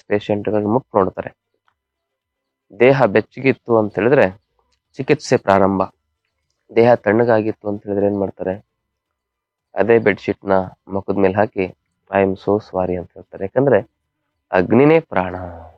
ಪೇಷಂಟ್ಗಳಿಗೆ ಮುಟ್ಟು ನೋಡ್ತಾರೆ ದೇಹ ಬೆಚ್ಚಗಿತ್ತು ಅಂತ ಹೇಳಿದ್ರೆ ಚಿಕಿತ್ಸೆ ಪ್ರಾರಂಭ ದೇಹ ತಣ್ಣಗಾಗಿತ್ತು ಅಂತ ಹೇಳಿದ್ರೆ ಏನ್ ಮಾಡ್ತಾರೆ ಅದೇ ಬೆಡ್ಶೀಟ್ನ ಮುಖದ ಮೇಲೆ ಹಾಕಿ ಐ ಎಮ್ ಸೋ ಸಾರಿ ಅಂತ ಹೇಳ್ತಾರೆ ಯಾಕಂದ್ರೆ ಅಗ್ನಿನೇ ಪ್ರಾಣ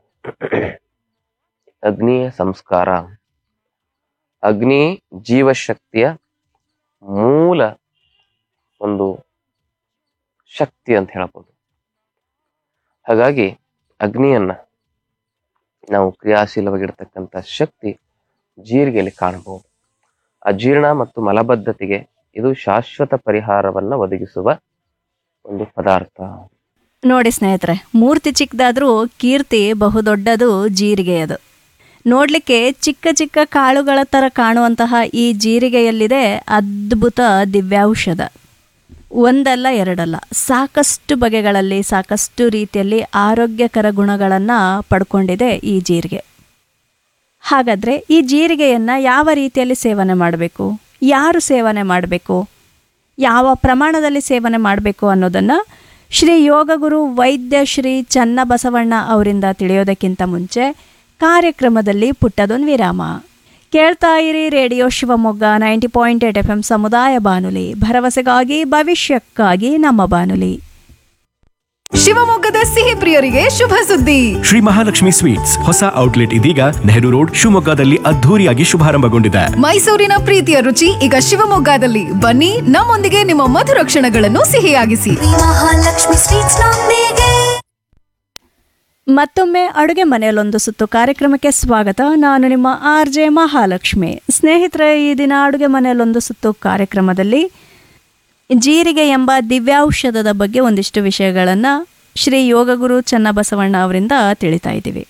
ಅಗ್ನಿಯ ಸಂಸ್ಕಾರ ಅಗ್ನಿ ಜೀವಶಕ್ತಿಯ ಮೂಲ ಒಂದು ಶಕ್ತಿ ಅಂತ ಹೇಳ್ಬೋದು ಹಾಗಾಗಿ ಅಗ್ನಿಯನ್ನ ನಾವು ಕ್ರಿಯಾಶೀಲವಾಗಿರ್ತಕ್ಕಂಥ ಶಕ್ತಿ ಜೀರಿಗೆಯಲ್ಲಿ ಕಾಣಬಹುದು ಅಜೀರ್ಣ ಮತ್ತು ಮಲಬದ್ಧತೆಗೆ ಇದು ಶಾಶ್ವತ ಪರಿಹಾರವನ್ನ ಒದಗಿಸುವ ಒಂದು ಪದಾರ್ಥ ನೋಡಿ ಸ್ನೇಹಿತರೆ ಮೂರ್ತಿ ಚಿಕ್ಕದಾದ್ರೂ ಕೀರ್ತಿ ಬಹುದೊಡ್ಡದು ಜೀರಿಗೆಯದು ನೋಡ್ಲಿಕ್ಕೆ ಚಿಕ್ಕ ಚಿಕ್ಕ ಕಾಳುಗಳ ಥರ ಕಾಣುವಂತಹ ಈ ಜೀರಿಗೆಯಲ್ಲಿದೆ ಅದ್ಭುತ ದಿವ್ಯೌಷಧ ಒಂದಲ್ಲ ಎರಡಲ್ಲ ಸಾಕಷ್ಟು ಬಗೆಗಳಲ್ಲಿ ಸಾಕಷ್ಟು ರೀತಿಯಲ್ಲಿ ಆರೋಗ್ಯಕರ ಗುಣಗಳನ್ನು ಪಡ್ಕೊಂಡಿದೆ ಈ ಜೀರಿಗೆ ಹಾಗಾದರೆ ಈ ಜೀರಿಗೆಯನ್ನು ಯಾವ ರೀತಿಯಲ್ಲಿ ಸೇವನೆ ಮಾಡಬೇಕು ಯಾರು ಸೇವನೆ ಮಾಡಬೇಕು ಯಾವ ಪ್ರಮಾಣದಲ್ಲಿ ಸೇವನೆ ಮಾಡಬೇಕು ಅನ್ನೋದನ್ನು ಶ್ರೀ ಯೋಗಗುರು ವೈದ್ಯ ಶ್ರೀ ಚನ್ನಬಸವಣ್ಣ ಅವರಿಂದ ತಿಳಿಯೋದಕ್ಕಿಂತ ಮುಂಚೆ ಕಾರ್ಯಕ್ರಮದಲ್ಲಿ ಪುಟ್ಟದೊಂದು ವಿರಾಮ ಕೇಳ್ತಾ ಇರಿ radio Shivamogga ninety point eight F M ಸಮುದಾಯ ಬಾನುಲಿ ಭರವಸೆಗಾಗಿ ಭವಿಷ್ಯಕ್ಕಾಗಿ ನಮ್ಮ ಬಾನುಲಿ ಶಿವಮೊಗ್ಗದ ಸಿಹಿ ಪ್ರಿಯರಿಗೆ ಶುಭ ಸುದ್ದಿ ಶ್ರೀ ಮಹಾಲಕ್ಷ್ಮಿ ಸ್ವೀಟ್ಸ್ ಹೊಸ ಔಟ್ಲೆಟ್ ಇದೀಗ ನೆಹರು ರೋಡ್ ಶಿವಮೊಗ್ಗದಲ್ಲಿ ಅದ್ಧೂರಿಯಾಗಿ ಶುಭಾರಂಭಗೊಂಡಿದೆ ಮೈಸೂರಿನ ಪ್ರೀತಿಯ ರುಚಿ ಈಗ ಶಿವಮೊಗ್ಗದಲ್ಲಿ ಬನ್ನಿ ನಮ್ಮೊಂದಿಗೆ ನಿಮ್ಮ ಮಧುರ ಕ್ಷಣಗಳನ್ನು ಸಿಹಿಯಾಗಿಸಿ ಮಹಾಲಕ್ಷ್ಮಿ ಸ್ವೀಟ್ಸ್ ನೊಂದಿಗೆ ಮತ್ತೊಮ್ಮೆ ಅಡುಗೆ ಮನೆಯಲ್ಲೊಂದು ಸುತ್ತು ಕಾರ್ಯಕ್ರಮಕ್ಕೆ ಸ್ವಾಗತ ನಾನು ನಿಮ್ಮ ಆರ್ ಜೆ ಮಹಾಲಕ್ಷ್ಮಿ ಸ್ನೇಹಿತರೆ ಈ ದಿನ ಅಡುಗೆ ಮನೆಯಲ್ಲೊಂದು ಸುತ್ತು ಕಾರ್ಯಕ್ರಮದಲ್ಲಿ ಜೀರಿಗೆ ಎಂಬ ದಿವ್ಯೌಷಧದ ಬಗ್ಗೆ ಒಂದಿಷ್ಟು ವಿಷಯಗಳನ್ನು ಶ್ರೀ ಯೋಗಗುರು ಚನ್ನಬಸವಣ್ಣ ಅವರಿಂದ ತಿಳಿತಾ ಇದ್ದೀವಿ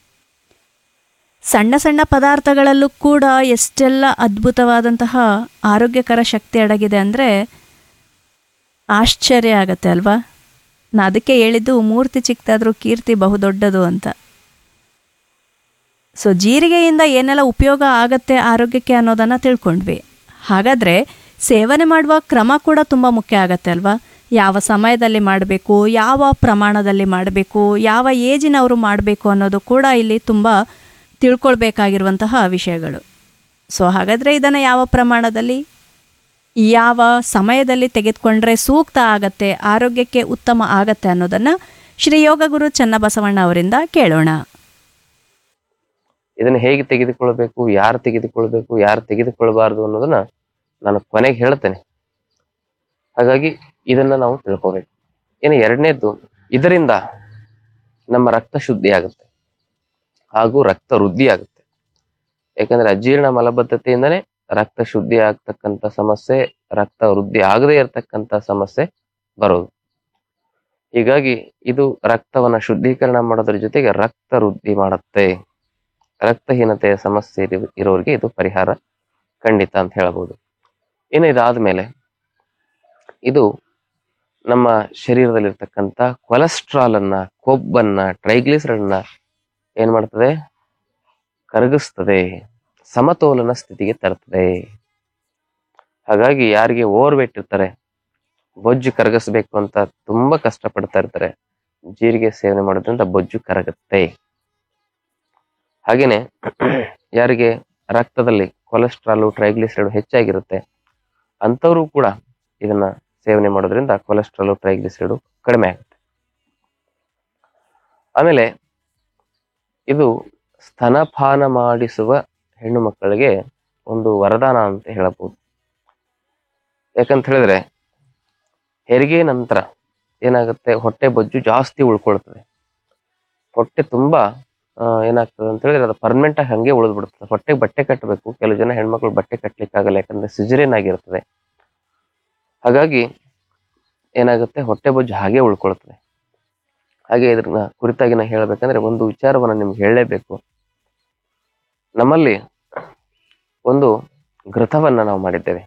ಸಣ್ಣ ಸಣ್ಣ ಪದಾರ್ಥಗಳಲ್ಲೂ ಕೂಡ ಎಷ್ಟೆಲ್ಲ ಅದ್ಭುತವಾದಂತಹ ಆರೋಗ್ಯಕರ ಶಕ್ತಿ ಅಡಗಿದೆ ಅಂದರೆ ಆಶ್ಚರ್ಯ ಆಗತ್ತೆ ಅಲ್ವಾ ನಾ ಅದಕ್ಕೆ ಹೇಳಿದ್ದು ಮೂರ್ತಿ ಚಿಕ್ಕದಾದ್ರೂ ಕೀರ್ತಿ ಬಹುದೊಡ್ಡದು ಅಂತ ಸೊ ಜೀರಿಗೆಯಿಂದ ಏನೆಲ್ಲ ಉಪಯೋಗ ಆಗತ್ತೆ ಆರೋಗ್ಯಕ್ಕೆ ಅನ್ನೋದನ್ನು ತಿಳ್ಕೊಂಡ್ವಿ ಹಾಗಾದರೆ ಸೇವನೆ ಮಾಡುವ ಕ್ರಮ ಕೂಡ ತುಂಬ ಮುಖ್ಯ ಆಗತ್ತೆ ಅಲ್ವಾ ಯಾವ ಸಮಯದಲ್ಲಿ ಮಾಡಬೇಕು ಯಾವ ಪ್ರಮಾಣದಲ್ಲಿ ಮಾಡಬೇಕು ಯಾವ ಏಜಿನವರು ಮಾಡಬೇಕು ಅನ್ನೋದು ಕೂಡ ಇಲ್ಲಿ ತುಂಬ ತಿಳ್ಕೊಳ್ಬೇಕಾಗಿರುವಂತಹ ವಿಷಯಗಳು ಸೊ ಹಾಗಾದರೆ ಇದನ್ನು ಯಾವ ಪ್ರಮಾಣದಲ್ಲಿ ಯಾವ ಸಮಯದಲ್ಲಿ ತೆಗೆದುಕೊಂಡ್ರೆ ಸೂಕ್ತ ಆಗತ್ತೆ ಆರೋಗ್ಯಕ್ಕೆ ಉತ್ತಮ ಆಗತ್ತೆ ಅನ್ನೋದನ್ನು ಶ್ರೀ ಯೋಗಗುರು ಚನ್ನಬಸವಣ್ಣ ಅವರಿಂದ ಕೇಳೋಣ ಇದನ್ನ ಹೇಗೆ ತೆಗೆದುಕೊಳ್ಬೇಕು ಯಾರು ತೆಗೆದುಕೊಳ್ಬೇಕು ಯಾರು ತೆಗೆದುಕೊಳ್ಬಾರ್ದು ಅನ್ನೋದನ್ನ ನಾನು ಕೊನೆಗೆ ಹೇಳ್ತೇನೆ ಹಾಗಾಗಿ ಇದನ್ನ ನಾವು ತಿಳ್ಕೊಬೇಕು ಇನ್ನು ಎರಡನೇದ್ದು ಇದರಿಂದ ನಮ್ಮ ರಕ್ತ ಶುದ್ಧಿ ಆಗುತ್ತೆ ಹಾಗೂ ರಕ್ತ ವೃದ್ಧಿ ಆಗುತ್ತೆ ಯಾಕಂದ್ರೆ ಅಜೀರ್ಣ ಮಲಬದ್ಧತೆಯಿಂದನೇ ರಕ್ತ ಶುದ್ಧಿ ಆಗ್ತಕ್ಕಂಥ ಸಮಸ್ಯೆ ರಕ್ತ ವೃದ್ಧಿ ಆಗದೇ ಇರತಕ್ಕಂಥ ಸಮಸ್ಯೆ ಬರೋದು ಹೀಗಾಗಿ ಇದು ರಕ್ತವನ್ನ ಶುದ್ಧೀಕರಣ ಮಾಡೋದ್ರ ಜೊತೆಗೆ ರಕ್ತ ವೃದ್ಧಿ ಮಾಡುತ್ತೆ ರಕ್ತಹೀನತೆಯ ಸಮಸ್ಯೆ ಇರೋ- ಇರೋರಿಗೆ ಇದು ಪರಿಹಾರ ಖಂಡಿತ ಅಂತ ಹೇಳಬಹುದು ಇನ್ನು ಇದಾದ್ಮೇಲೆ ಇದು ನಮ್ಮ ಶರೀರದಲ್ಲಿರ್ತಕ್ಕಂಥ ಕೊಲೆಸ್ಟ್ರಾಲ್ ಅನ್ನ ಕೊಬ್ಬನ್ನ ಟ್ರೈಗ್ಲಿಸರೈಡ್ ಅನ್ನ ಏನ್ ಮಾಡ್ತದೆ ಕರಗಿಸ್ತದೆ ಸಮತೋಲನ ಸ್ಥಿತಿಗೆ ತರ್ತದೆ ಹಾಗಾಗಿ ಯಾರಿಗೆ ಓವರ್ ವೇಟ್ ಇರ್ತಾರೆ ಬೊಜ್ಜು ಕರಗಿಸ್ಬೇಕು ಅಂತ ತುಂಬಾ ಕಷ್ಟಪಡ್ತಾ ಇರ್ತಾರೆ ಜೀರಿಗೆ ಸೇವನೆ ಮಾಡೋದ್ರಿಂದ ಬೊಜ್ಜು ಕರಗುತ್ತೆ ಹಾಗೇನೆ ಯಾರಿಗೆ ರಕ್ತದಲ್ಲಿ ಕೊಲೆಸ್ಟ್ರಾಲ್ ಟ್ರೈಗ್ಲಿಸರೈಡ್ ಹೆಚ್ಚಾಗಿರುತ್ತೆ ಅಂಥವರು ಕೂಡ ಇದನ್ನ ಸೇವನೆ ಮಾಡೋದ್ರಿಂದ ಕೊಲೆಸ್ಟ್ರಾಲ್ ಟ್ರೈಗ್ಲಿಸರೈಡ್ ಕಡಿಮೆ ಆಗುತ್ತೆ ಆಮೇಲೆ ಇದು ಸ್ತನಪಾನ ಮಾಡಿಸುವ ಹೆಣ್ಣು ಮಕ್ಕಳಿಗೆ ಒಂದು ವರದಾನ ಅಂತ ಹೇಳಬಹುದು ಯಾಕಂತ ಹೇಳಿದ್ರೆ ಹೆರಿಗೆ ನಂತರ ಏನಾಗುತ್ತೆ ಹೊಟ್ಟೆ ಬೊಜ್ಜು ಜಾಸ್ತಿ ಉಳ್ಕೊಳ್ತದೆ ಹೊಟ್ಟೆ ತುಂಬಾ ಆ, ಏನಾಗ್ತದೆ ಅಂತ ಹೇಳಿದ್ರೆ ಅದು ಪರ್ಮನೆಂಟ್ ಆಗಿ ಹಂಗೆ ಉಳಿದು ಬಿಡ್ತದೆ ಹೊಟ್ಟೆಗೆ ಬಟ್ಟೆ ಕಟ್ಟಬೇಕು ಕೆಲವು ಜನ ಹೆಣ್ಮಕ್ಳು ಬಟ್ಟೆ ಕಟ್ಲಿಕ್ಕೆ ಆಗಲ್ಲ ಯಾಕಂದ್ರೆ ಸಿಜರೇನ್ ಆಗಿರ್ತದೆ ಹಾಗಾಗಿ ಏನಾಗುತ್ತೆ ಹೊಟ್ಟೆ ಬೊಜ್ಜು ಹಾಗೆ ಉಳ್ಕೊಳ್ತದೆ ಹಾಗೆ ಇದ್ರ ಕುರಿತಾಗಿ ನಾ ಹೇಳ್ಬೇಕಂದ್ರೆ ಒಂದು ವಿಚಾರವನ್ನ ನಿಮ್ಗೆ ಹೇಳಲೇಬೇಕು ನಮ್ಮಲ್ಲಿ ಒಂದು ಘೃತವನ್ನ ನಾವು ಮಾಡಿದ್ದೇವೆ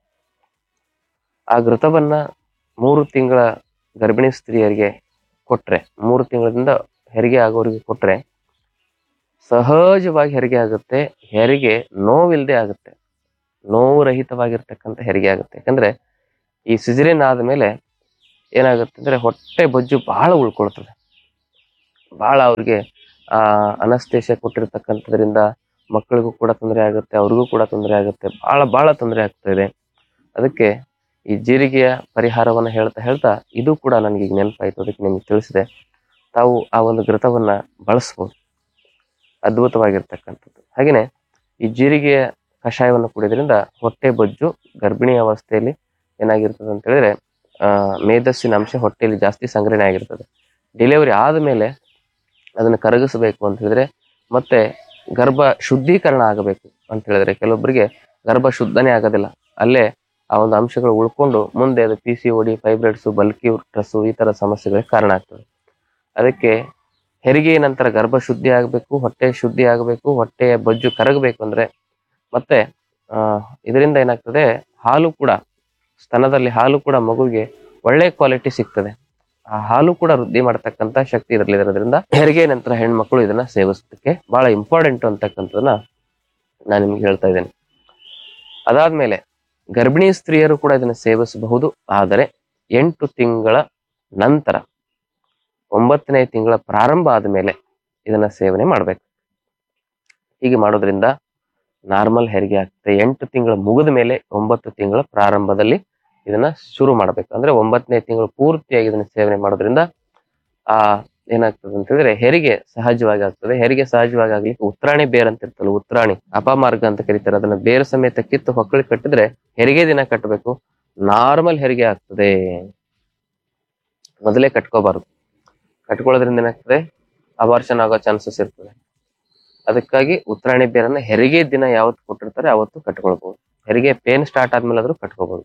ಆ ಘೃತವನ್ನ ಮೂರು ತಿಂಗಳ ಗರ್ಭಿಣಿ ಸ್ತ್ರೀಯರಿಗೆ ಕೊಟ್ರೆ ಮೂರು ತಿಂಗಳಿಂದ ಹೆರಿಗೆ ಆಗೋರಿಗೆ ಕೊಟ್ರೆ ಸಹಜವಾಗಿ ಹೆರಿಗೆ ಆಗುತ್ತೆ ಹೆರಿಗೆ ನೋವಿಲ್ಲದೆ ಆಗುತ್ತೆ ನೋವು ರಹಿತವಾಗಿರ್ತಕ್ಕಂಥ ಹೆರಿಗೆ ಆಗುತ್ತೆ ಯಾಕಂದ್ರೆ ಈ ಸಿಜರಿನ್ ಆದ್ಮೇಲೆ ಏನಾಗುತ್ತೆ ಅಂದ್ರೆ ಹೊಟ್ಟೆ ಬೊಜ್ಜು ಬಹಳ ಉಳ್ಕೊಳ್ತದೆ ಬಹಳ ಅವ್ರಿಗೆ ಆ ಅನಸ್ತೇಶ ಕೊಟ್ಟಿರ್ತಕ್ಕಂಥದ್ರಿಂದ ಮಕ್ಕಳಿಗೂ ಕೂಡ ತೊಂದರೆ ಆಗುತ್ತೆ ಅವ್ರಿಗೂ ಕೂಡ ತೊಂದರೆ ಆಗುತ್ತೆ ಬಹಳ ಬಹಳ ತೊಂದರೆ ಆಗ್ತಾ ಇದೆ ಅದಕ್ಕೆ ಈ ಜೀರಿಗೆಯ ಪರಿಹಾರವನ್ನ ಹೇಳ್ತಾ ಹೇಳ್ತಾ ಇದು ಕೂಡ ನನಗೆ ಈಗ ನೆನಪಾಯ್ತು ಅದಕ್ಕೆ ನಿಮ್ಗೆ ತಿಳಿಸಿದೆ ತಾವು ಆ ಒಂದು ಘೃತವನ್ನ ಬಳಸ್ಬೋದು ಅದ್ಭುತವಾಗಿರ್ತಕ್ಕಂಥದ್ದು ಹಾಗೇನೆ ಈ ಜೀರಿಗೆಯ ಕಷಾಯವನ್ನು ಕುಡಿಯೋದ್ರಿಂದ ಹೊಟ್ಟೆ ಬೊಜ್ಜು ಗರ್ಭಿಣಿ ಅವಸ್ಥೆಯಲ್ಲಿ ಏನಾಗಿರ್ತದೆ ಅಂತ ಹೇಳಿದ್ರೆ ಆ ಮೇಧಸ್ಸಿನ ಅಂಶ ಹೊಟ್ಟೆಯಲ್ಲಿ ಜಾಸ್ತಿ ಸಂಗ್ರಹಣೆ ಆಗಿರ್ತದೆ ಡೆಲಿವರಿ ಆದಮೇಲೆ ಅದನ್ನು ಕರಗಿಸಬೇಕು ಅಂತ ಹೇಳಿದ್ರೆ ಮತ್ತೆ ಗರ್ಭ ಶುದ್ಧೀಕರಣ ಆಗಬೇಕು ಅಂತ ಹೇಳಿದ್ರೆ ಕೆಲವೊಬ್ಬರಿಗೆ ಗರ್ಭ ಶುದ್ಧನೇ ಆಗೋದಿಲ್ಲ ಅಲ್ಲೇ ಆ ಒಂದು ಅಂಶಗಳು ಉಳ್ಕೊಂಡು ಮುಂದೆ ಅದು ಪಿ ಸಿ ಓಡಿ ಫೈಬ್ರೈಡ್ಸು ಬಲ್ಕಿ ಟ್ರಸ್ಸು ಈ ತರ ಸಮಸ್ಯೆಗಳಿಗೆ ಕಾರಣ ಆಗ್ತದೆ ಅದಕ್ಕೆ ಹೆರಿಗೆ ನಂತರ ಗರ್ಭ ಶುದ್ಧಿ ಆಗಬೇಕು ಹೊಟ್ಟೆ ಶುದ್ಧಿ ಆಗಬೇಕು ಹೊಟ್ಟೆಯ ಬೊಜ್ಜು ಕರಗಬೇಕು ಅಂದ್ರೆ ಮತ್ತೆ ಆ ಇದರಿಂದ ಏನಾಗ್ತದೆ ಹಾಲು ಕೂಡ ಸ್ತನದಲ್ಲಿ ಹಾಲು ಕೂಡ ಮಗುವಿಗೆ ಒಳ್ಳೆ ಕ್ವಾಲಿಟಿ ಸಿಗ್ತದೆ ಆ ಹಾಲು ಕೂಡ ವೃದ್ಧಿ ಮಾಡತಕ್ಕಂತ ಶಕ್ತಿ ಇದರಲ್ಲಿ ಇರೋದ್ರಿಂದ ಹೆರಿಗೆ ನಂತರ ಹೆಣ್ಮಕ್ಳು ಇದನ್ನ ಸೇವಿಸೋದಕ್ಕೆ ಬಹಳ ಇಂಪಾರ್ಟೆಂಟ್ ಅಂತಕ್ಕಂಥದ್ದನ್ನ ನಾನು ನಿಮ್ಗೆ ಹೇಳ್ತಾ ಇದ್ದೇನೆ ಅದಾದ್ಮೇಲೆ ಗರ್ಭಿಣಿ ಸ್ತ್ರೀಯರು ಕೂಡ ಇದನ್ನ ಸೇವಿಸಬಹುದು ಆದರೆ ಎಂಟು ತಿಂಗಳ ನಂತರ ಒಂಬತ್ತನೇ ತಿಂಗಳ ಪ್ರಾರಂಭ ಆದ್ಮೇಲೆ ಇದನ್ನ ಸೇವನೆ ಮಾಡಬೇಕು ಹೀಗೆ ಮಾಡೋದ್ರಿಂದ ನಾರ್ಮಲ್ ಹೆರಿಗೆ ಆಗ್ತದೆ ಎಂಟು ತಿಂಗಳ ಮುಗಿದ ಮೇಲೆ ಒಂಬತ್ತು ತಿಂಗಳ ಪ್ರಾರಂಭದಲ್ಲಿ ಇದನ್ನ ಶುರು ಮಾಡ್ಬೇಕು ಅಂದ್ರೆ ಒಂಬತ್ತನೇ ತಿಂಗಳು ಪೂರ್ತಿಯಾಗಿ ಇದನ್ನ ಸೇವನೆ ಮಾಡೋದ್ರಿಂದ ಆ ಏನಾಗ್ತದೆ ಅಂತ ಹೇಳಿದ್ರೆ ಹೆರಿಗೆ ಸಹಜವಾಗಿ ಆಗ್ತದೆ ಹೆರಿಗೆ ಸಹಜವಾಗಿ ಆಗ್ಲಿಕ್ಕೆ ಉತ್ರಾಣಿ ಬೇರ್ ಅಂತ ಇರ್ತಲ್ಲ ಉತ್ರಾಣಿ ಅಪಮಾರ್ಗ ಅಂತ ಕರೀತಾರೆ ಅದನ್ನ ಬೇರು ಸಮೇತ ಕಿತ್ತು ಹೊಕ್ಕಳಿ ಕಟ್ಟಿದ್ರೆ ಹೆರಿಗೆ ದಿನ ಕಟ್ಟಬೇಕು ನಾರ್ಮಲ್ ಹೆರಿಗೆ ಆಗ್ತದೆ ಮೊದಲೇ ಕಟ್ಕೋಬಾರ್ದು ಕಟ್ಕೊಳ್ಳೋದ್ರಿಂದ ಏನಾಗ್ತದೆ ಅಬಾರ್ಷನ್ ಆಗೋ ಚಾನ್ಸಸ್ ಇರ್ತದೆ ಅದಕ್ಕಾಗಿ ಉತ್ರಾಣಿ ಬೇರನ್ನ ಹೆರಿಗೆ ದಿನ ಯಾವತ್ತು ಕೊಟ್ಟಿರ್ತಾರೆ ಅವತ್ತು ಕಟ್ಕೊಳ್ಬಹುದು ಹೆರಿಗೆ ಪೇನ್ ಸ್ಟಾರ್ಟ್ ಆದ್ಮೇಲೆ ಆದ್ರೂ ಕಟ್ಕೋಬಹುದು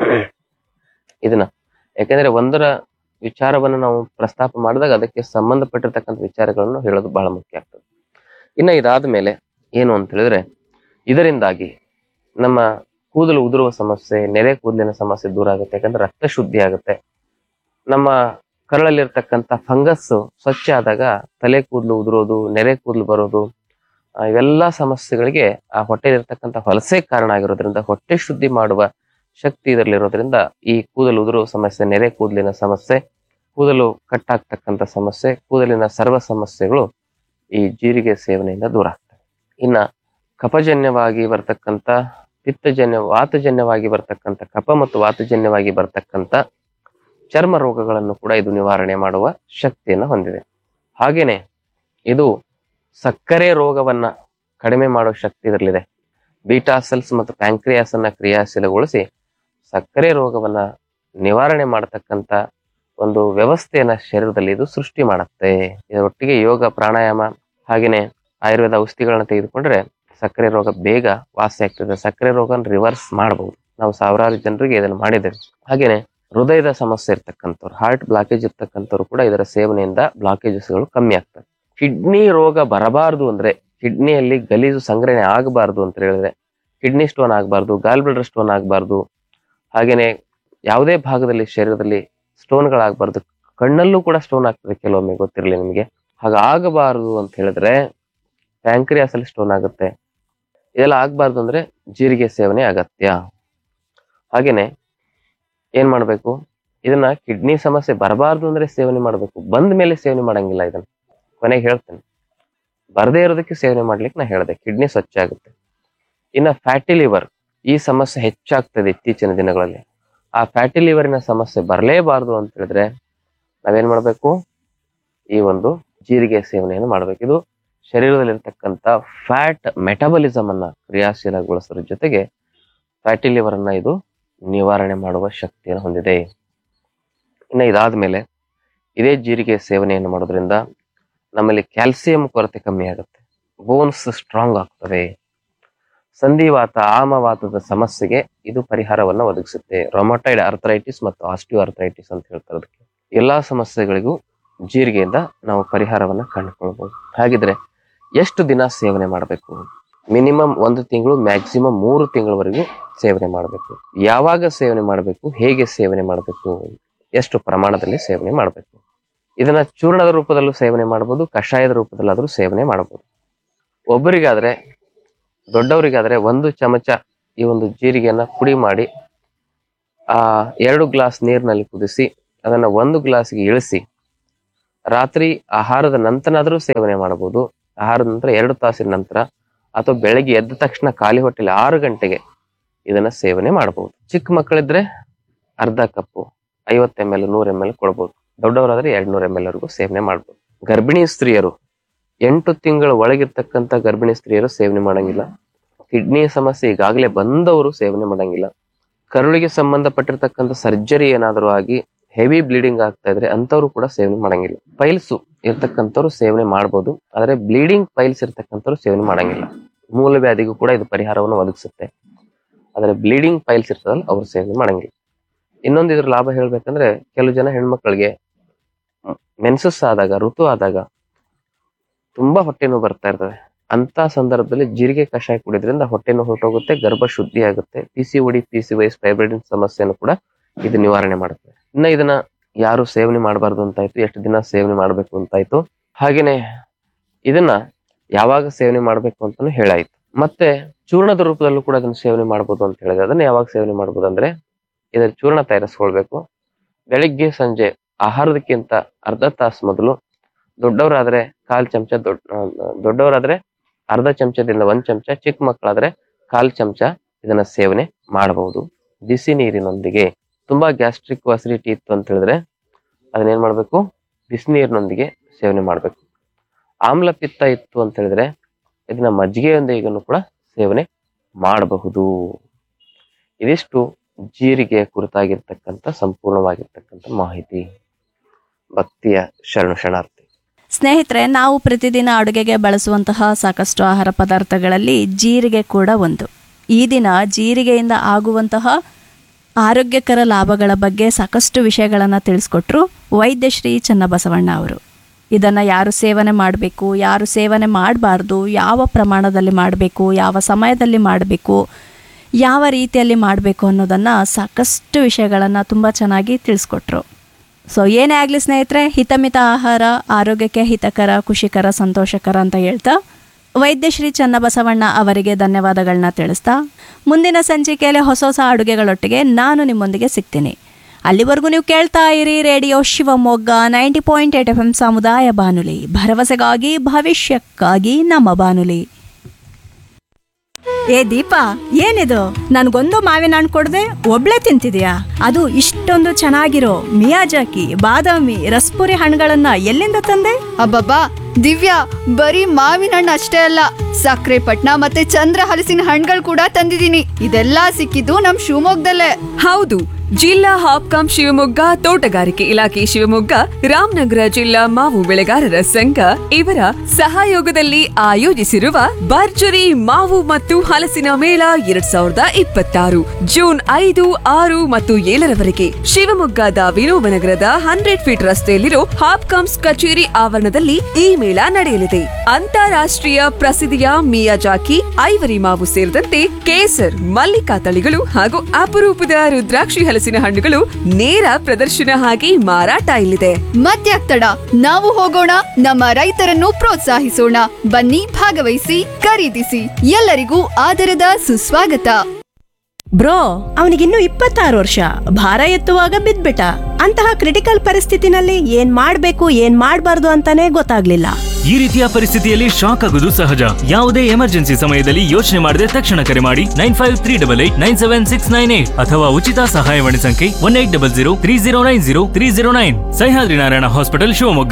ಇದನ್ನ ಯಾಕಂದ್ರೆ ಒಂದರ ವಿಚಾರವನ್ನು ನಾವು ಪ್ರಸ್ತಾಪ ಮಾಡಿದಾಗ ಅದಕ್ಕೆ ಸಂಬಂಧಪಟ್ಟಿರ್ತಕ್ಕಂಥ ವಿಚಾರಗಳನ್ನು ಹೇಳೋದು ಬಹಳ ಮುಖ್ಯ ಆಗ್ತದೆ ಇನ್ನ ಇದಾದ್ಮೇಲೆ ಏನು ಅಂತ ಹೇಳಿದ್ರೆ ಇದರಿಂದಾಗಿ ನಮ್ಮ ಕೂದಲು ಉದುರುವ ಸಮಸ್ಯೆ ನೆರೆ ಕೂದಲಿನ ಸಮಸ್ಯೆ ದೂರ ಆಗುತ್ತೆ ಯಾಕಂದ್ರೆ ರಕ್ತ ಶುದ್ಧಿ ಆಗುತ್ತೆ ನಮ್ಮ ಕರಳಲ್ಲಿರ್ತಕ್ಕಂಥ ಫಂಗಸ್ ಸ್ವಚ್ಛ ಆದಾಗ ತಲೆ ಕೂದಲು ಉದುರೋದು ನೆರೆ ಕೂದಲು ಬರೋದು ಆ, ಇವೆಲ್ಲ ಸಮಸ್ಯೆಗಳಿಗೆ ಆ ಹೊಟ್ಟೆಲಿರ್ತಕ್ಕಂಥ ಹೊಲಸೆ ಕಾರಣ ಆಗಿರೋದ್ರಿಂದ ಹೊಟ್ಟೆ ಶುದ್ಧಿ ಮಾಡುವ ಶಕ್ತಿ ಇದರಲ್ಲಿರೋದ್ರಿಂದ ಈ ಕೂದಲು ಉದುರುವ ಸಮಸ್ಯೆ ನೆರೆ ಕೂದಲಿನ ಸಮಸ್ಯೆ ಕೂದಲು ಕಟ್ಟಾಗ್ತಕ್ಕಂಥ ಸಮಸ್ಯೆ ಕೂದಲಿನ ಸರ್ವ ಸಮಸ್ಯೆಗಳು ಈ ಜೀರಿಗೆ ಸೇವನೆಯಿಂದ ದೂರ ಆಗ್ತವೆ ಇನ್ನ ಕಫಜನ್ಯವಾಗಿ ಬರ್ತಕ್ಕಂಥ ಪಿತ್ತಜನ್ಯ ವಾತಜನ್ಯವಾಗಿ ಬರ್ತಕ್ಕಂಥ ಕಫ ಮತ್ತು ವಾತಜನ್ಯವಾಗಿ ಬರ್ತಕ್ಕಂಥ ಚರ್ಮ ರೋಗಗಳನ್ನು ಕೂಡ ಇದು ನಿವಾರಣೆ ಮಾಡುವ ಶಕ್ತಿಯನ್ನು ಹೊಂದಿದೆ ಹಾಗೇನೆ ಇದು ಸಕ್ಕರೆ ರೋಗವನ್ನ ಕಡಿಮೆ ಮಾಡುವ ಶಕ್ತಿ ಇದರಲ್ಲಿದೆ ಬೀಟಾ ಸೆಲ್ಸ್ ಮತ್ತು ಪ್ಯಾಂಕ್ರಿಯಾಸ್ ಅನ್ನ ಕ್ರಿಯಾಶೀಲಗೊಳಿಸಿ ಸಕ್ಕರೆ ರೋಗವನ್ನ ನಿವಾರಣೆ ಮಾಡತಕ್ಕಂತ ಒಂದು ವ್ಯವಸ್ಥೆಯನ್ನ ಶರೀರದಲ್ಲಿ ಇದು ಸೃಷ್ಟಿ ಮಾಡುತ್ತೆ ಇದರೊಟ್ಟಿಗೆ ಯೋಗ ಪ್ರಾಣಾಯಾಮ ಹಾಗೇನೆ ಆಯುರ್ವೇದ ಔಷಧಿಗಳನ್ನ ತೆಗೆದುಕೊಂಡ್ರೆ ಸಕ್ಕರೆ ರೋಗ ಬೇಗ ವಾಸಿ ಆಗ್ತದೆ ಸಕ್ಕರೆ ರೋಗ ರಿವರ್ಸ್ ಮಾಡಬಹುದು ನಾವು ಸಾವಿರಾರು ಜನರಿಗೆ ಇದನ್ನು ಮಾಡಿದ್ದೇವೆ ಹಾಗೇನೆ ಹೃದಯದ ಸಮಸ್ಯೆ ಇರ್ತಕ್ಕಂಥವ್ರು ಹಾರ್ಟ್ ಬ್ಲಾಕೇಜ್ ಇರ್ತಕ್ಕಂಥವ್ರು ಕೂಡ ಇದರ ಸೇವನೆಯಿಂದ ಬ್ಲಾಕೇಜಸ್ಗಳು ಕಮ್ಮಿ ಆಗ್ತವೆ ಕಿಡ್ನಿ ರೋಗ ಬರಬಾರದು ಅಂದ್ರೆ ಕಿಡ್ನಿಯಲ್ಲಿ ಗಲೀಜು ಸಂಗ್ರಹಣೆ ಆಗಬಾರ್ದು ಅಂತ ಹೇಳಿದ್ರೆ ಕಿಡ್ನಿ ಸ್ಟೋನ್ ಆಗಬಾರ್ದು ಗಾಲ್ ಬ್ಲಡರ್ ಸ್ಟೋನ್ ಆಗಬಾರ್ದು ಹಾಗೇನೆ ಯಾವುದೇ ಭಾಗದಲ್ಲಿ ಶರೀರದಲ್ಲಿ ಸ್ಟೋನ್ಗಳಾಗಬಾರ್ದು ಕಣ್ಣಲ್ಲೂ ಕೂಡ ಸ್ಟೋನ್ ಆಗ್ತದೆ ಕೆಲವೊಮ್ಮೆ ಗೊತ್ತಿರಲಿ ನಿಮಗೆ ಹಾಗಾಗಬಾರದು ಅಂತ ಹೇಳಿದ್ರೆ ಪ್ಯಾಂಕ್ರಿಯಾಸ್ ಅಲ್ಲಿ ಸ್ಟೋನ್ ಆಗುತ್ತೆ ಇದೆಲ್ಲ ಆಗ್ಬಾರ್ದು ಅಂದ್ರೆ ಜೀರಿಗೆ ಸೇವನೆ ಅಗತ್ಯ ಹಾಗೇನೆ ಏನ್ ಮಾಡ್ಬೇಕು ಇದನ್ನ ಕಿಡ್ನಿ ಸಮಸ್ಯೆ ಬರಬಾರ್ದು ಅಂದ್ರೆ ಸೇವನೆ ಮಾಡ್ಬೇಕು ಬಂದ ಮೇಲೆ ಸೇವನೆ ಮಾಡಂಗಿಲ್ಲ ಇದನ್ನ ಕೊನೆಗೆ ಹೇಳ್ತೇನೆ ಬರದೇ ಇರೋದಕ್ಕೆ ಸೇವನೆ ಮಾಡ್ಲಿಕ್ಕೆ ನಾ ಹೇಳ್ದೆ ಕಿಡ್ನಿ ಸ್ವಚ್ಛ ಆಗುತ್ತೆ ಇನ್ನ ಫ್ಯಾಟಿ ಲಿವರ್ ಈ ಸಮಸ್ಯೆ ಹೆಚ್ಚಾಗ್ತದೆ ಇತ್ತೀಚಿನ ದಿನಗಳಲ್ಲಿ ಆ ಫ್ಯಾಟಿ ಲಿವರಿನ ಸಮಸ್ಯೆ ಬರಲೇಬಾರದು ಅಂತ ಹೇಳಿದ್ರೆ ನಾವೇನ್ ಮಾಡ್ಬೇಕು ಈ ಒಂದು ಜೀರಿಗೆ ಸೇವನೆಯನ್ನು ಮಾಡ್ಬೇಕು ಇದು ಶರೀರದಲ್ಲಿರ್ತಕ್ಕಂಥ ಫ್ಯಾಟ್ ಮೆಟಬಲಿಸಮ್ ಅನ್ನ ಕ್ರಿಯಾಶೀಲಗೊಳಿಸೋದ್ರ ಜೊತೆಗೆ ಫ್ಯಾಟಿ ಲಿವರ್ ಅನ್ನ ಇದು ನಿವಾರಣೆ ಮಾಡುವ ಶಕ್ತಿಯನ್ನು ಹೊಂದಿದೆ ಇನ್ನು ಇದಾದ್ಮೇಲೆ ಇದೇ ಜೀರಿಗೆ ಸೇವನೆಯನ್ನು ಮಾಡೋದ್ರಿಂದ ನಮ್ಮಲ್ಲಿ ಕ್ಯಾಲ್ಸಿಯಂ ಕೊರತೆ ಕಮ್ಮಿ ಆಗುತ್ತೆ ಬೋನ್ಸ್ ಸ್ಟ್ರಾಂಗ್ ಆಗ್ತವೆ ಸಂಧಿವಾತ ಆಮವಾತದ ಸಮಸ್ಯೆಗೆ ಇದು ಪರಿಹಾರವನ್ನು ಒದಗಿಸುತ್ತೆ ರೊಮಟೈಡ್ ಅರ್ಥರೈಟಿಸ್ ಮತ್ತು ಆಸ್ಟಿಯೋ ಅರ್ಥರೈಟಿಸ್ ಅಂತ ಹೇಳ್ತಾರೆ ಅದಕ್ಕೆ ಎಲ್ಲಾ ಸಮಸ್ಯೆಗಳಿಗೂ ಜೀರಿಗೆಯಿಂದ ನಾವು ಪರಿಹಾರವನ್ನ ಕಂಡುಕೊಳ್ಬಹುದು ಹಾಗಿದ್ರೆ ಎಷ್ಟು ದಿನ ಸೇವನೆ ಮಾಡಬೇಕು ಮಿನಿಮಮ್ ಒಂದು ತಿಂಗಳು ಮ್ಯಾಕ್ಸಿಮಮ್ ಮೂರು ತಿಂಗಳವರೆಗೂ ಸೇವನೆ ಮಾಡಬೇಕು ಯಾವಾಗ ಸೇವನೆ ಮಾಡಬೇಕು ಹೇಗೆ ಸೇವನೆ ಮಾಡಬೇಕು ಎಷ್ಟು ಪ್ರಮಾಣದಲ್ಲಿ ಸೇವನೆ ಮಾಡಬೇಕು ಇದನ್ನ ಚೂರ್ಣದ ರೂಪದಲ್ಲೂ ಸೇವನೆ ಮಾಡಬಹುದು ಕಷಾಯದ ರೂಪದಲ್ಲಾದ್ರೂ ಸೇವನೆ ಮಾಡಬಹುದು ಒಬ್ಬರಿಗಾದ್ರೆ ದೊಡ್ಡವರಿಗಾದ್ರೆ ಒಂದು ಚಮಚ ಈ ಒಂದು ಜೀರಿಗೆಯನ್ನ ಪುಡಿ ಮಾಡಿ ಆ ಎರಡು ಗ್ಲಾಸ್ ನೀರಿನಲ್ಲಿ ಕುದಿಸಿ ಅದನ್ನ ಒಂದು ಗ್ಲಾಸ್ಗೆ ಇಳಿಸಿ ರಾತ್ರಿ ಆಹಾರದ ನಂತರನಾದ್ರೂ ಸೇವನೆ ಮಾಡಬಹುದು ಆಹಾರದ ನಂತರ ಎರಡು ತಾಸಿನ ನಂತರ ಅಥವಾ ಬೆಳಗ್ಗೆ ಎದ್ದ ತಕ್ಷಣ ಖಾಲಿ ಹೊಟ್ಟೆಲಿ ಆರು ಗಂಟೆಗೆ ಇದನ್ನ ಸೇವನೆ ಮಾಡಬಹುದು ಚಿಕ್ಕ ಮಕ್ಕಳಿದ್ರೆ ಅರ್ಧ ಕಪ್ಪು ಐವತ್ತು ಎಮ್ ಎಲ್ ನೂರ್ ಎಮ್ ಎಲ್ ಕೊಡ್ಬೋದು ದೊಡ್ಡವರಾದ್ರೆ ಎರಡ್ ನೂರ್ ಎಮ್ ಎಲ್ ವರೆಗೂ ಸೇವನೆ ಮಾಡ್ಬೋದು ಗರ್ಭಿಣಿ ಸ್ತ್ರೀಯರು ಎಂಟು ತಿಂಗಳ ಒಳಗಿರ್ತಕ್ಕಂಥ ಗರ್ಭಿಣಿ ಸ್ತ್ರೀಯರು ಸೇವನೆ ಮಾಡಂಗಿಲ್ಲ ಕಿಡ್ನಿ ಸಮಸ್ಯೆ ಈಗಾಗಲೇ ಬಂದವರು ಸೇವನೆ ಮಾಡಂಗಿಲ್ಲ ಕರುಳಿಗೆ ಸಂಬಂಧಪಟ್ಟಿರ್ತಕ್ಕಂಥ ಸರ್ಜರಿ ಏನಾದರೂ ಆಗಿ ಹೆವಿ ಬ್ಲೀಡಿಂಗ್ ಆಗ್ತಾ ಇದ್ರೆ ಅಂತವ್ರು ಕೂಡ ಸೇವನೆ ಮಾಡಂಗಿಲ್ಲ ಪೈಲ್ಸ್ ಇರ್ತಕ್ಕಂಥವ್ರು ಸೇವನೆ ಮಾಡ್ಬೋದು ಆದ್ರೆ ಬ್ಲೀಡಿಂಗ್ ಪೈಲ್ಸ್ ಇರ್ತಕ್ಕಂಥವ್ರು ಸೇವನೆ ಮಾಡಂಗಿಲ್ಲ ಮೂಲ ವ್ಯಾಧಿಗೂ ಕೂಡ ಇದು ಪರಿಹಾರವನ್ನು ಒದಗಿಸುತ್ತೆ ಆದ್ರೆ ಬ್ಲೀಡಿಂಗ್ ಪೈಲ್ಸ್ ಇರ್ತದಲ್ಲ ಅವ್ರು ಸೇವನೆ ಮಾಡಂಗಿಲ್ಲ ಇನ್ನೊಂದು ಇದ್ರ ಲಾಭ ಹೇಳ್ಬೇಕಂದ್ರೆ ಕೆಲವು ಜನ ಹೆಣ್ಮಕ್ಳಿಗೆ ಮೆನ್ಸಸ್ ಆದಾಗ ಋತು ಆದಾಗ ತುಂಬಾ ಹೊಟ್ಟೆ ನೋವು ಬರ್ತಾ ಇರ್ತದೆ ಅಂತ ಸಂದರ್ಭದಲ್ಲಿ ಜೀರಿಗೆ ಕಷಾಯ ಕುಡಿದ್ರಿಂದ ಹೊಟ್ಟೆ ನೋವು ಹೊರಟೋಗುತ್ತೆ ಗರ್ಭ ಶುದ್ಧಿ ಆಗುತ್ತೆ P C O D P C ವೈಸ್ ಫೈಬ್ರಿಡಿನ್ ಸಮಸ್ಯೆಯನ್ನು ಕೂಡ ಇದು ನಿವಾರಣೆ ಮಾಡುತ್ತೆ ಇನ್ನ ಇದನ್ನ ಯಾರು ಸೇವನೆ ಮಾಡಬಾರ್ದು ಅಂತಾಯ್ತು ಎಷ್ಟು ದಿನ ಸೇವನೆ ಮಾಡಬೇಕು ಅಂತಾಯ್ತು ಹಾಗೇನೆ ಇದನ್ನ ಯಾವಾಗ ಸೇವನೆ ಮಾಡಬೇಕು ಅಂತಾನು ಹೇಳಾಯ್ತು ಮತ್ತೆ ಚೂರ್ಣದ ರೂಪದಲ್ಲೂ ಕೂಡ ಅದನ್ನ ಸೇವನೆ ಮಾಡಬಹುದು ಅಂತ ಹೇಳಿದ್ರೆ ಅದನ್ನ ಯಾವಾಗ ಸೇವನೆ ಮಾಡಬಹುದು ಅಂದ್ರೆ ಇದರ ಚೂರ್ಣ ತಯಾರಿಸ್ಕೊಳ್ಬೇಕು ಬೆಳಿಗ್ಗೆ ಸಂಜೆ ಆಹಾರದಕ್ಕಿಂತ ಅರ್ಧ ತಾಸು ಮೊದಲು ದೊಡ್ಡವರಾದ್ರೆ ಕಾಲ್ ಚಮಚ ದೊಡ್ಡ ದೊಡ್ಡವರಾದ್ರೆ ಅರ್ಧ ಚಮಚದಿಂದ ಒಂದ್ ಚಮಚ ಚಿಕ್ಕ ಮಕ್ಕಳಾದ್ರೆ ಕಾಲ್ ಚಮಚ ಇದನ್ನ ಸೇವನೆ ಮಾಡಬಹುದು ಬಿಸಿ ನೀರಿನೊಂದಿಗೆ ತುಂಬಾ ಗ್ಯಾಸ್ಟ್ರಿಕ್ ಅಸಿಡಿಟಿ ಇತ್ತು ಅಂತ ಹೇಳಿದ್ರೆ ಅದನ್ನ ಏನ್ ಮಾಡ್ಬೇಕು ಬಿಸಿ ನೀರಿನೊಂದಿಗೆ ಸೇವನೆ ಮಾಡ್ಬೇಕು ಆಮ್ಲ ಪಿತ್ತ ಇತ್ತು ಅಂತ ಹೇಳಿದ್ರೆ ಇದನ್ನ ಮಜ್ಜಿಗೆಯೊಂದಿಗೂ ಕೂಡ ಸೇವನೆ ಮಾಡಬಹುದು ಇದಿಷ್ಟು ಜೀರಿಗೆ ಕುರಿತಾಗಿರ್ತಕ್ಕಂಥ ಸಂಪೂರ್ಣವಾಗಿರ್ತಕ್ಕಂಥ ಮಾಹಿತಿ ಭಕ್ತಿಯ ಶರಣು ಶರಣಾರ್ಥಿ ಸ್ನೇಹಿತರೆ ನಾವು ಪ್ರತಿದಿನ ಅಡುಗೆಗೆ ಬಳಸುವಂತಹ ಸಾಕಷ್ಟು ಆಹಾರ ಪದಾರ್ಥಗಳಲ್ಲಿ ಜೀರಿಗೆ ಕೂಡ ಒಂದು ಈ ದಿನ ಜೀರಿಗೆಯಿಂದ ಆಗುವಂತಹ ಆರೋಗ್ಯಕರ ಲಾಭಗಳ ಬಗ್ಗೆ ಸಾಕಷ್ಟು ವಿಷಯಗಳನ್ನು ತಿಳಿಸ್ಕೊಟ್ರು ವೈದ್ಯಶ್ರೀ ಚನ್ನಬಸವಣ್ಣ ಅವರು ಇದನ್ನು ಯಾರು ಸೇವನೆ ಮಾಡಬೇಕು ಯಾರು ಸೇವನೆ ಮಾಡಬಾರ್ದು ಯಾವ ಪ್ರಮಾಣದಲ್ಲಿ ಮಾಡಬೇಕು ಯಾವ ಸಮಯದಲ್ಲಿ ಮಾಡಬೇಕು ಯಾವ ರೀತಿಯಲ್ಲಿ ಮಾಡಬೇಕು ಅನ್ನೋದನ್ನು ಸಾಕಷ್ಟು ವಿಷಯಗಳನ್ನು ತುಂಬ ಚೆನ್ನಾಗಿ ತಿಳಿಸ್ಕೊಟ್ರು ಸೊ ಏನೇ ಆಗಲಿ ಸ್ನೇಹಿತರೆ ಹಿತಮಿತ ಆಹಾರ ಆರೋಗ್ಯಕ್ಕೆ ಹಿತಕರ ಖುಷಿಕರ ಸಂತೋಷಕರ ಅಂತ ಹೇಳ್ತಾ ವೈದ್ಯಶ್ರೀ ಚನ್ನಬಸವಣ್ಣ ಅವರಿಗೆ ಧನ್ಯವಾದಗಳನ್ನ ತಿಳಿಸ್ತಾ ಮುಂದಿನ ಸಂಚಿಕೆಯಲ್ಲಿ ಹೊಸ ಹೊಸ ಅಡುಗೆಗಳೊಟ್ಟಿಗೆ ನಾನು ನಿಮ್ಮೊಂದಿಗೆ ಸಿಗ್ತೀನಿ ಅಲ್ಲಿವರೆಗೂ ನೀವು ಕೇಳ್ತಾ ಇರಿ radio Shivamogga ninety point eight F M ಸಮುದಾಯ ಬಾನುಲಿ ಭರವಸೆಗಾಗಿ ಭವಿಷ್ಯಕ್ಕಾಗಿ ನಮ್ಮ ಬಾನುಲಿ ಏ ದೀಪಾ ಏನಿದು ನನ್ಗೊಂದು ಮಾವಿನ ಹಣ್ಣು ಕೊಡದೆ ಒಬ್ಳೆ ತಿಂತಿದ್ಯಾ ಅದು ಇಷ್ಟೊಂದು ಚೆನ್ನಾಗಿರೋ ಮಿಯಾಜಾಕಿ ಬಾದಾಮಿ ರಸ್ಪುರಿ ಹಣ್ಣುಗಳನ್ನ ಎಲ್ಲಿಂದ ತಂದೆ ಅಬ್ಬಬ್ಬಾ ದಿವ್ಯಾ ಬರೀ ಮಾವಿನ ಹಣ್ಣು ಅಷ್ಟೇ ಅಲ್ಲ ಸಕ್ಕರೆ ಪಟ್ನ ಮತ್ತೆ ಚಂದ್ರ ಹಲಸಿನ ಹಣ್ಣುಗಳು ಕೂಡ ತಂದಿದ್ದೀನಿ ಇದೆಲ್ಲ ಸಿಕ್ಕಿದ್ದು ನಮ್ ಶಿವಮೊಗ್ಗದಲ್ಲೇ ಹೌದು ಜಿಲ್ಲಾ ಹಾಪ್ಕಾಂ ಶಿವಮೊಗ್ಗ ತೋಟಗಾರಿಕೆ ಇಲಾಖೆ ಶಿವಮೊಗ್ಗ ರಾಮನಗರ ಜಿಲ್ಲಾ ಮಾವು ಬೆಳೆಗಾರರ ಸಂಘ ಇವರ ಸಹಯೋಗದಲ್ಲಿ ಆಯೋಜಿಸಿರುವ ಭರ್ಜರಿ ಮಾವು ಮತ್ತು ಹಲಸಿನ ಮೇಳ ಎರಡ್ ಸಾವಿರದ ಇಪ್ಪತ್ತಾರು ಜೂನ್ ಐದು ಆರು ಮತ್ತು ಏಳರವರೆಗೆ ಶಿವಮೊಗ್ಗದ ವಿನೋಬ ನಗರದ ಹಂಡ್ರೆಡ್ ಫೀಟ್ ರಸ್ತೆಯಲ್ಲಿರೋ ಹಾಪ್ಕಾಮ್ಸ್ ಕಚೇರಿ ಆವರಣದಲ್ಲಿ ಈ ಮೇಳ ನಡೆಯಲಿದೆ ಅಂತಾರಾಷ್ಟ್ರೀಯ ಪ್ರಸಿದ್ಧಿಯ ಮಿಯಾಜಾಕಿ ಐವರಿ ಮಾವು ಸೇರಿದಂತೆ ಕೇಸರ್ ಮಲ್ಲಿಕಾ ತಳಿಗಳು ಹಾಗೂ ಅಪರೂಪದ ರುದ್ರಾಕ್ಷಿ ಹಲಸಿನ ಹಣ್ಣುಗಳು ನೇರ ಪ್ರದರ್ಶನ ಆಗಿ ಮಾರಾಟ ಇಲ್ಲಿದೆ ಮತ್ಯಾಕ್ ತಡ ನಾವು ಹೋಗೋಣ ನಮ್ಮ ರೈತರನ್ನು ಪ್ರೋತ್ಸಾಹಿಸೋಣ ಬನ್ನಿ ಭಾಗವಹಿಸಿ ಖರೀದಿಸಿ ಎಲ್ಲರಿಗೂ ಆದರದ ಸುಸ್ವಾಗತ ಬ್ರೋ ಅವನಿಗಿನ್ನು ಇಪ್ಪತ್ತಾರು ವರ್ಷ ಭಾರ ಎತ್ತುವಾಗ ಬಿದ್ಬಿಟ್ಟ ಅಂತಹ ಕ್ರಿಟಿಕಲ್ ಪರಿಸ್ಥಿತಿನಲ್ಲಿ ಏನ್ ಮಾಡ್ಬೇಕು ಏನ್ ಮಾಡ್ಬಾರ್ದು ಅಂತಾನೆ ಗೊತ್ತಾಗ್ಲಿಲ್ಲ ಈ ರೀತಿಯ ಪರಿಸ್ಥಿತಿಯಲ್ಲಿ ಶಾಕ್ ಆಗುವುದು ಸಹಜ ಯಾವುದೇ ಎಮರ್ಜೆನ್ಸಿ ಸಮಯದಲ್ಲಿ ಯೋಚನೆ ಮಾಡದೆ ತಕ್ಷಣ ಕರೆ ಮಾಡಿ nine five three double eight nine seven six nine eight ಅಥವಾ ಉಚಿತ ಸಹಾಯವಾಣಿ ಸಂಖ್ಯೆ one eight double zero three zero nine zero three zero nine Sahyadri Narayana hospital Shivamogga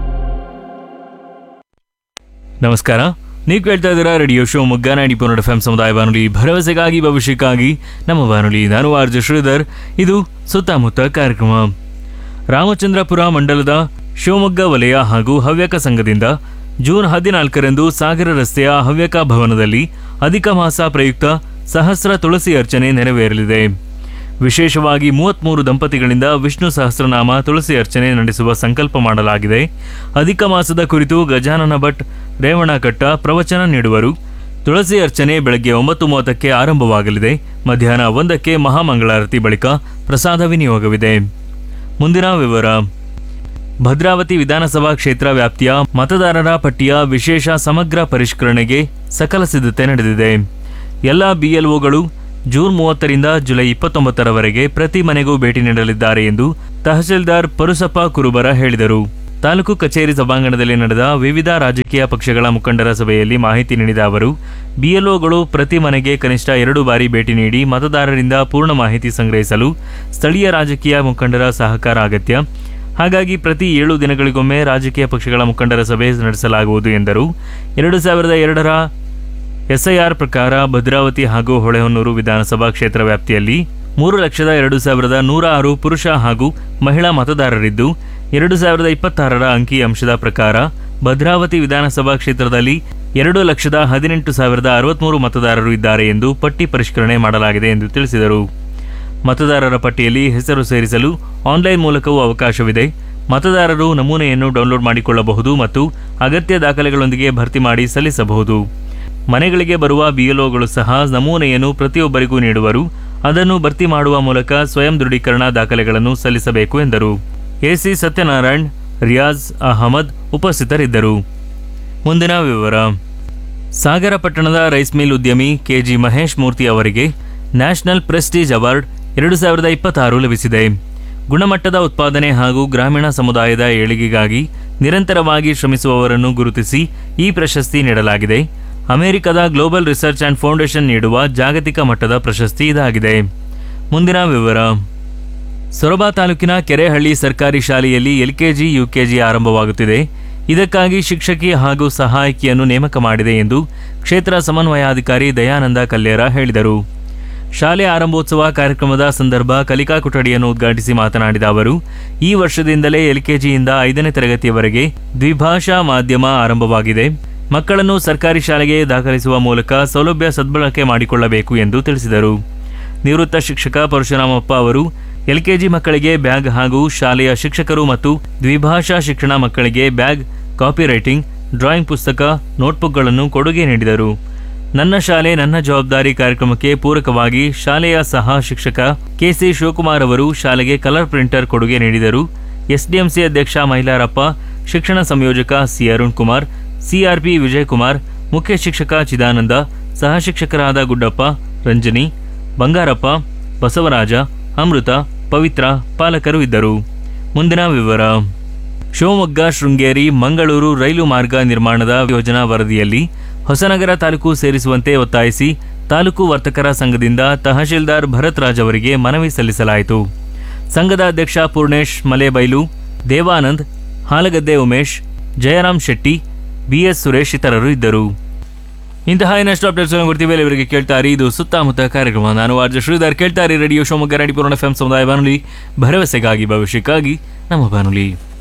ನಮಸ್ಕಾರ ನೀವು ಕೇಳ್ತಾ ಇದ್ದೀರಾ radio Shivamogga ninety point eight F ಸಮುದಾಯ ಬಾನುಲಿ ಭರವಸೆಗಾಗಿ ಭವಿಷ್ಯಕ್ಕಾಗಿ ನಮ್ಮ ಬಾನುಲಿ ನಾನು ಆರ್ಜ ಶ್ರೀಧರ್ ಇದು ಸುತ್ತಮುತ್ತ ಕಾರ್ಯಕ್ರಮ ರಾಮಚಂದ್ರಪುರ ಮಂಡಲದ ಶಿವಮೊಗ್ಗ ವಲಯ ಹಾಗೂ ಹವ್ಯಕ ಸಂಘದಿಂದ ಜೂನ್ ಹದಿನಾಲ್ಕರಂದು ಸಾಗರ ರಸ್ತೆಯ ಹವ್ಯಕ ಭವನದಲ್ಲಿ ಅಧಿಕ ಮಾಸ ಪ್ರಯುಕ್ತ ಸಹಸ್ರ ತುಳಸಿ ಅರ್ಚನೆ ನೆರವೇರಲಿದೆ ವಿಶೇಷವಾಗಿ ಮೂವತ್ಮೂರು ದಂಪತಿಗಳಿಂದ ವಿಷ್ಣು ಸಹಸ್ರನಾಮ ತುಳಸಿ ಅರ್ಚನೆ ನಡೆಸುವ ಸಂಕಲ್ಪ ಮಾಡಲಾಗಿದೆ ಅಧಿಕ ಮಾಸದ ಕುರಿತು ಗಜಾನನ ಭಟ್ ರೇವಣಕಟ್ಟ ಪ್ರವಚನ ನೀಡುವರು ತುಳಸಿ ಅರ್ಚನೆ ಬೆಳಗ್ಗೆ ಒಂಬತ್ತು ಮೂವತ್ತಕ್ಕೆ ಆರಂಭವಾಗಲಿದೆ ಮಧ್ಯಾಹ್ನ ಒಂದಕ್ಕೆ ಮಹಾಮಂಗಳಾರತಿ ಬಳಿಕ ಪ್ರಸಾದ ವಿನಿಯೋಗವಿದೆ ಮುಂದಿನ ವಿವರ ಭದ್ರಾವತಿ ವಿಧಾನಸಭಾ ಕ್ಷೇತ್ರ ವ್ಯಾಪ್ತಿಯ ಮತದಾರರ ಪಟ್ಟಿಯ ವಿಶೇಷ ಸಮಗ್ರ ಪರಿಷ್ಕರಣೆಗೆ ಸಕಲ ಸಿದ್ಧತೆ ನಡೆದಿದೆ ಎಲ್ಲ ಬಿಎಲ್ಒಗಳು ಜೂನ್ ಮೂವತ್ತರಿಂದ ಜುಲೈ ಇಪ್ಪತ್ತೊಂಬತ್ತರವರೆಗೆ ಪ್ರತಿ ಮನೆಗೂ ಭೇಟಿ ನೀಡಲಿದ್ದಾರೆ ಎಂದು ತಹಸೀಲ್ದಾರ್ ಪರುಸಪ್ಪ ಕುರುಬರ ಹೇಳಿದರು ತಾಲೂಕು ಕಚೇರಿ ಸಭಾಂಗಣದಲ್ಲಿ ನಡೆದ ವಿವಿಧ ರಾಜಕೀಯ ಪಕ್ಷಗಳ ಮುಖಂಡರ ಸಭೆಯಲ್ಲಿ ಮಾಹಿತಿ ನೀಡಿದ ಅವರು ಬಿಎಲ್ಒಗಳು ಪ್ರತಿ ಮನೆಗೆ ಕನಿಷ್ಠ ಎರಡು ಬಾರಿ ಭೇಟಿ ನೀಡಿ ಮತದಾರರಿಂದ ಪೂರ್ಣ ಮಾಹಿತಿ ಸಂಗ್ರಹಿಸಲು ಸ್ಥಳೀಯ ರಾಜಕೀಯ ಮುಖಂಡರ ಸಹಕಾರ ಅಗತ್ಯ ಹಾಗಾಗಿ ಪ್ರತಿ ಏಳು ದಿನಗಳಿಗೊಮ್ಮೆ ರಾಜಕೀಯ ಪಕ್ಷಗಳ ಮುಖಂಡರ ಸಭೆ ನಡೆಸಲಾಗುವುದು ಎಂದರು ಎರಡು ಸಾವಿರದ ಎರಡರ ಎಸ್ಐಆರ್ ಪ್ರಕಾರ ಭದ್ರಾವತಿ ಹಾಗೂ ಹೊಳೆಹೊನ್ನೂರು ವಿಧಾನಸಭಾ ಕ್ಷೇತ್ರ ವ್ಯಾಪ್ತಿಯಲ್ಲಿ ಮೂರು ಲಕ್ಷದ ಎರಡು ಸಾವಿರದ ನೂರ ಆರು ಪುರುಷ ಹಾಗೂ ಮಹಿಳಾ ಮತದಾರರಿದ್ದು ಎರಡು ಸಾವಿರದ ಇಪ್ಪತ್ತಾರರ ಅಂಕಿ ಅಂಶದ ಪ್ರಕಾರ ಭದ್ರಾವತಿ ವಿಧಾನಸಭಾ ಕ್ಷೇತ್ರದಲ್ಲಿ ಎರಡು ಲಕ್ಷದ ಹದಿನೆಂಟು ಸಾವಿರದ ಅರವತ್ಮೂರು ಮತದಾರರು ಇದ್ದಾರೆ ಎಂದು ಪಟ್ಟಿ ಪರಿಷ್ಕರಣೆ ಮಾಡಲಾಗಿದೆ ಎಂದು ತಿಳಿಸಿದರು ಮತದಾರರ ಪಟ್ಟಿಯಲ್ಲಿ ಹೆಸರು ಸೇರಿಸಲು ಆನ್ಲೈನ್ ಮೂಲಕವೂ ಅವಕಾಶವಿದೆ ಮತದಾರರು ನಮೂನೆಯನ್ನು ಡೌನ್ಲೋಡ್ ಮಾಡಿಕೊಳ್ಳಬಹುದು ಮತ್ತು ಅಗತ್ಯ ದಾಖಲೆಗಳೊಂದಿಗೆ ಭರ್ತಿ ಮಾಡಿ ಸಲ್ಲಿಸಬಹುದು ಮನೆಗಳಿಗೆ ಬರುವ ಬಿಎಲ್ಒಗಳು ಸಹ ನಮೂನೆಯನ್ನು ಪ್ರತಿಯೊಬ್ಬರಿಗೂ ನೀಡುವರು ಅದನ್ನು ಭರ್ತಿ ಮಾಡುವ ಮೂಲಕ ಸ್ವಯಂ ದೃಢೀಕರಣ ದಾಖಲೆಗಳನ್ನು ಸಲ್ಲಿಸಬೇಕು ಎಂದರು ಎಸಿ ಸತ್ಯನಾರಾಯಣ್ ರಿಯಾಜ್ ಅಹಮದ್ ಉಪಸ್ಥಿತರಿದ್ದರು ಮುಂದಿನ ವಿವರ ಸಾಗರ ಪಟ್ಟಣದ ರೈಸ್ ಮಿಲ್ ಉದ್ಯಮಿ ಕೆಜಿ ಮಹೇಶ್ ಮೂರ್ತಿ ಅವರಿಗೆ ನ್ಯಾಷನಲ್ ಪ್ರೆಸ್ಟೀಜ್ ಅವಾರ್ಡ್ ಎರಡು ಸಾವಿರದ ಇಪ್ಪತ್ತಾರು ಲಭಿಸಿದೆ ಗುಣಮಟ್ಟದ ಉತ್ಪಾದನೆ ಹಾಗೂ ಗ್ರಾಮೀಣ ಸಮುದಾಯದ ಏಳಿಗೆಗಾಗಿ ನಿರಂತರವಾಗಿ ಶ್ರಮಿಸುವವರನ್ನು ಗುರುತಿಸಿ ಈ ಪ್ರಶಸ್ತಿ ನೀಡಲಾಗಿದೆ ಅಮೆರಿಕದ ಗ್ಲೋಬಲ್ ರಿಸರ್ಚ್ ಆ್ಯಂಡ್ ಫೌಂಡೇಶನ್ ನೀಡುವ ಜಾಗತಿಕ ಮಟ್ಟದ ಪ್ರಶಸ್ತಿ ಇದಾಗಿದೆ ಮುಂದಿನ ವಿವರ ಸೊರಬ ತಾಲೂಕಿನ ಕೆರೆಹಳ್ಳಿ ಸರ್ಕಾರಿ ಶಾಲೆಯಲ್ಲಿ ಎಲ್ಕೆಜಿ ಯುಕೆಜಿ ಆರಂಭವಾಗುತ್ತಿದೆ ಇದಕ್ಕಾಗಿ ಶಿಕ್ಷಕಿ ಹಾಗೂ ಸಹಾಯಕಿಯನ್ನು ನೇಮಕ ಮಾಡಿದೆ ಎಂದು ಕ್ಷೇತ್ರ ಸಮನ್ವಯಾಧಿಕಾರಿ ದಯಾನಂದ ಕಲ್ಲೇರ ಹೇಳಿದರು ಶಾಲೆ ಆರಂಭೋತ್ಸವ ಕಾರ್ಯಕ್ರಮದ ಸಂದರ್ಭ ಕಲಿಕಾ ಕೊಠಡಿಯನ್ನು ಉದ್ಘಾಟಿಸಿ ಮಾತನಾಡಿದ ಅವರು ಈ ವರ್ಷದಿಂದಲೇ ಎಲ್ಕೆಜಿಯಿಂದ ಐದನೇ ತರಗತಿಯವರೆಗೆ ದ್ವಿಭಾಷಾ ಮಾಧ್ಯಮ ಆರಂಭವಾಗಿದೆ ಮಕ್ಕಳನ್ನು ಸರ್ಕಾರಿ ಶಾಲೆಗೆ ದಾಖಲಿಸುವ ಮೂಲಕ ಸೌಲಭ್ಯ ಸದ್ಬಳಕೆ ಮಾಡಿಕೊಳ್ಳಬೇಕು ಎಂದು ತಿಳಿಸಿದರು ನಿವೃತ್ತ ಶಿಕ್ಷಕ ಪರಶುರಾಮಪ್ಪ ಅವರು ಎಲ್ಕೆಜಿ ಮಕ್ಕಳಿಗೆ ಬ್ಯಾಗ್ ಹಾಗೂ ಶಾಲೆಯ ಶಿಕ್ಷಕರು ಮತ್ತು ದ್ವಿಭಾಷಾ ಶಿಕ್ಷಣ ಮಕ್ಕಳಿಗೆ ಬ್ಯಾಗ್ ಕಾಪಿ ರೈಟಿಂಗ್ ಡ್ರಾಯಿಂಗ್ ಪುಸ್ತಕ ನೋಟ್ಬುಕ್ಗಳನ್ನು ಕೊಡುಗೆ ನೀಡಿದರು ನನ್ನ ಶಾಲೆ ನನ್ನ ಜವಾಬ್ದಾರಿ ಕಾರ್ಯಕ್ರಮಕ್ಕೆ ಪೂರಕವಾಗಿ ಶಾಲೆಯ ಸಹ ಶಿಕ್ಷಕ ಕೆಸಿ ಶಿವಕುಮಾರ್ ಅವರು ಶಾಲೆಗೆ ಕಲರ್ ಪ್ರಿಂಟರ್ ಕೊಡುಗೆ ನೀಡಿದರು ಎಸ್ಡಿಎಂಸಿ ಅಧ್ಯಕ್ಷ ಮೈಲಾರಪ್ಪ ಶಿಕ್ಷಣ ಸಂಯೋಜಕ ಸಿ ಅರುಣ್ ಕುಮಾರ್ ಸಿಆರ್ಪಿ ವಿಜಯಕುಮಾರ್ ಮುಖ್ಯ ಶಿಕ್ಷಕ ಚಿದಾನಂದ ಸಹ ಶಿಕ್ಷಕರಾದ ಗುಡ್ಡಪ್ಪ ರಂಜನಿ ಬಂಗಾರಪ್ಪ ಬಸವರಾಜ ಅಮೃತ ಪವಿತ್ರ ಪಾಲಕರು ಇದ್ದರು ಮುಂದಿನ ವಿವರ ಶಿವಮೊಗ್ಗ ಶೃಂಗೇರಿ ಮಂಗಳೂರು ರೈಲು ಮಾರ್ಗ ನಿರ್ಮಾಣದ ಯೋಜನಾ ವರದಿಯಲ್ಲಿ ಹೊಸನಗರ ತಾಲೂಕು ಸೇರಿಸುವಂತೆ ಒತ್ತಾಯಿಸಿ ತಾಲೂಕು ವರ್ತಕರ ಸಂಘದಿಂದ ತಹಶೀಲ್ದಾರ್ ಭರತ್ ರಾಜ್ ಅವರಿಗೆ ಮನವಿ ಸಲ್ಲಿಸಲಾಯಿತು ಸಂಘದ ಅಧ್ಯಕ್ಷ ಪೂರ್ಣೇಶ್ ಮಲೇಬೈಲು ದೇವಾನಂದ್ ಹಾಲಗದ್ದೆ ಉಮೇಶ್ ಜಯರಾಮ್ ಶೆಟ್ಟಿ ಬಿಎಸ್ ಸುರೇಶ್ ಇತರರು ಇದ್ದರು ಇಂತಹ ಇನ್ನಷ್ಟು ಅಪ್ಡೇಟ್ಸ್ ಕೊಡ್ತೀವಿ ಇವರಿಗೆ ಕೇಳ್ತಾರೆ ಇದು ಸುತ್ತಮುತ್ತ ಕಾರ್ಯಕ್ರಮ ನಾನು ಆರ್ಜ ಶ್ರೀಧರ್ ಕೇಳ್ತಾರೆ ರೇಡಿಯೋ ಶಿವಮೊಗ್ಗ ರೆಡಿ ಪೂರ್ಣ ಎಫ್ ಸಮುದಾಯ ಬಾನುಲಿ ಭರವಸೆಗಾಗಿ ಭವಿಷ್ಯಕ್ಕಾಗಿ ನಮ್ಮ ಬಾನುಲಿ